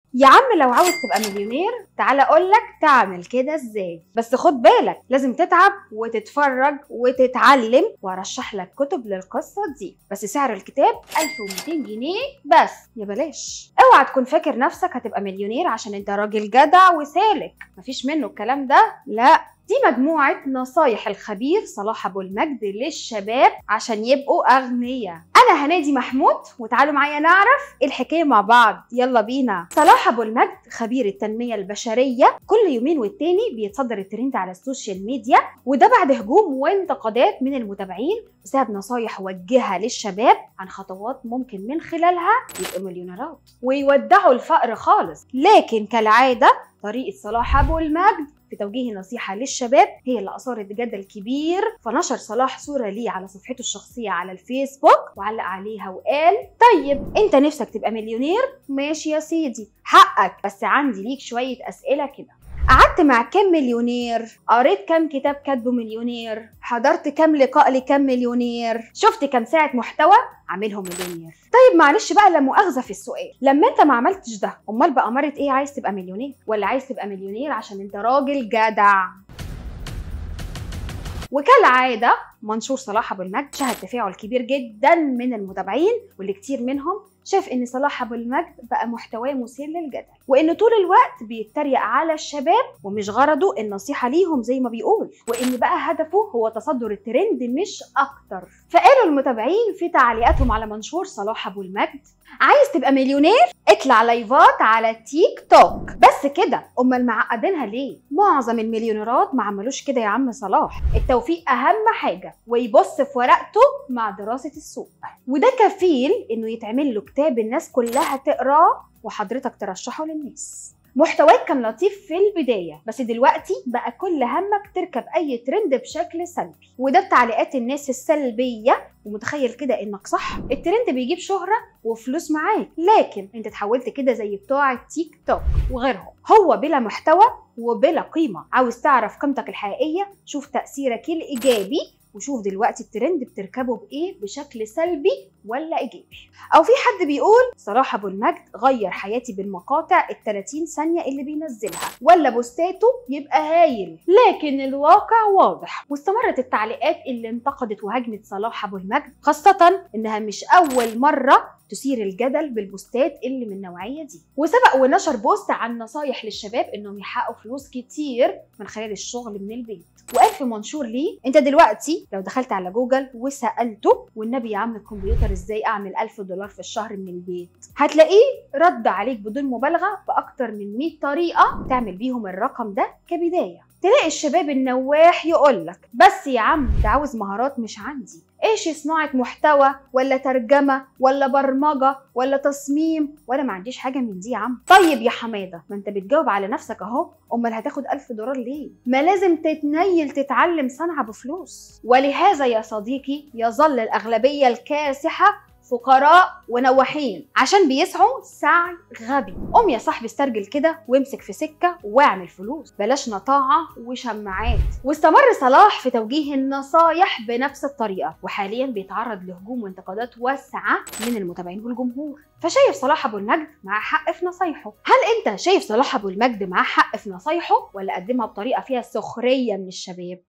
يا عم لو عاوز تبقى مليونير تعالى اقولك تعمل كده ازاي بس خد بالك لازم تتعب وتتفرج وتتعلم وارشح لك كتب للقصه دي بس سعر الكتاب 1200 جنيه بس يا بلاش اوعى تكون فاكر نفسك هتبقى مليونير عشان انت راجل جدع وسالك مفيش منه الكلام ده لا دي مجموعة نصايح الخبير صلاح أبو المجد للشباب عشان يبقوا أغنياء أنا هنادي محمود وتعالوا معايا نعرف إيه الحكاية مع بعض يلا بينا صلاح أبو المجد خبير التنمية البشرية كل يومين والتاني بيتصدر الترند على السوشيال ميديا وده بعد هجوم وانتقادات من المتابعين بسبب نصايح وجهها للشباب عن خطوات ممكن من خلالها يبقوا مليونيرات ويودعوا الفقر خالص لكن كالعادة طريقة صلاح أبو المجد في توجيه نصيحة للشباب هي اللي أثارت جدل كبير فنشر صلاح صورة ليه على صفحته الشخصية على الفيسبوك وعلق عليها وقال طيب أنت نفسك تبقى مليونير ماشي يا سيدي حقك بس عندي ليك شوية أسئلة كده قعدت مع كام مليونير قريت كام كتاب كاتبه مليونير حضرت كام لقاء لكام مليونير شفت كام ساعة محتوى عاملهم مليونير طيب معلش بقى لا مؤاخذه في السؤال لما انت ما عملتش ده امال بأمارة ايه عايز تبقى مليونير ولا عايز تبقى مليونير عشان انت راجل جدع وكالعاده منشور صلاح ابو المجد شهد تفاعل كبير جدا من المتابعين واللي كتير منهم شاف ان صلاح ابو المجد بقى محتواه مثير للجدل وان طول الوقت بيتريق على الشباب ومش غرضه النصيحه ليهم زي ما بيقول وان بقى هدفه هو تصدر الترند مش اكتر فقالوا المتابعين في تعليقاتهم على منشور صلاح ابو المجد عايز تبقى مليونير اطلع لايفات على تيك توك بس كده امال معقدينها ليه معظم المليونيرات ما عملوش كده يا عم صلاح التوفيق اهم حاجه ويبص في ورقته مع دراسه السوق وده كفيل انه يتعمل له كتاب الناس كلها تقراه وحضرتك ترشحه للناس محتواك كان لطيف في البداية بس دلوقتي بقى كل همك تركب أي ترند بشكل سلبي وده بتعليقات الناس السلبية ومتخيل كده إنك صح الترند بيجيب شهرة وفلوس معاك لكن انت اتحولت كده زي بتوع التيك توك وغيرهم هو بلا محتوى وبلا قيمة عاوز تعرف قيمتك الحقيقية شوف تأثيرك الإيجابي وشوف دلوقتي الترند بتركبه بايه بشكل سلبي ولا ايجابي او في حد بيقول صلاح ابو المجد غير حياتي بالمقاطع ال 30 ثانيه اللي بينزلها ولا بوستاته يبقى هايل لكن الواقع واضح واستمرت التعليقات اللي انتقدت وهاجمت صلاح ابو المجد خاصه انها مش اول مره تثير الجدل بالبوستات اللي من النوعيه دي وسبق ونشر بوست عن نصايح للشباب انهم يحققوا فلوس كتير من خلال الشغل من البيت وقال في منشور ليه انت دلوقتي لو دخلت على جوجل وسالته والنبي يا عم الكمبيوتر ازاي اعمل 1000 دولار في الشهر من البيت هتلاقيه رد عليك بدون مبالغه باكتر من 100 طريقه تعمل بيهم الرقم ده كبدايه تلاقي الشباب النواح يقولك بس يا عم ده عاوز مهارات مش عندي ايش صناعة محتوى ولا ترجمة ولا برمجة ولا تصميم ولا ما عنديش حاجة من دي يا عم طيب يا حمادة ما انت بتجاوب على نفسك اهو امال هتاخد ألف دولار ليه ما لازم تتنيل تتعلم صنعة بفلوس ولهذا يا صديقي يظل الأغلبية الكاسحة فقراء ونواحين عشان بيسعوا سعي غبي قوم يا صاحبي استرجل كده وامسك في سكه واعمل فلوس بلاش نطاعه وشماعات واستمر صلاح في توجيه النصايح بنفس الطريقه وحاليا بيتعرض لهجوم وانتقادات واسعه من المتابعين والجمهور فشايف صلاح ابو المجد معاه حق في نصايحه هل انت شايف صلاح ابو المجد معاه حق في نصايحه ولا قدمها بطريقه فيها سخريه من الشباب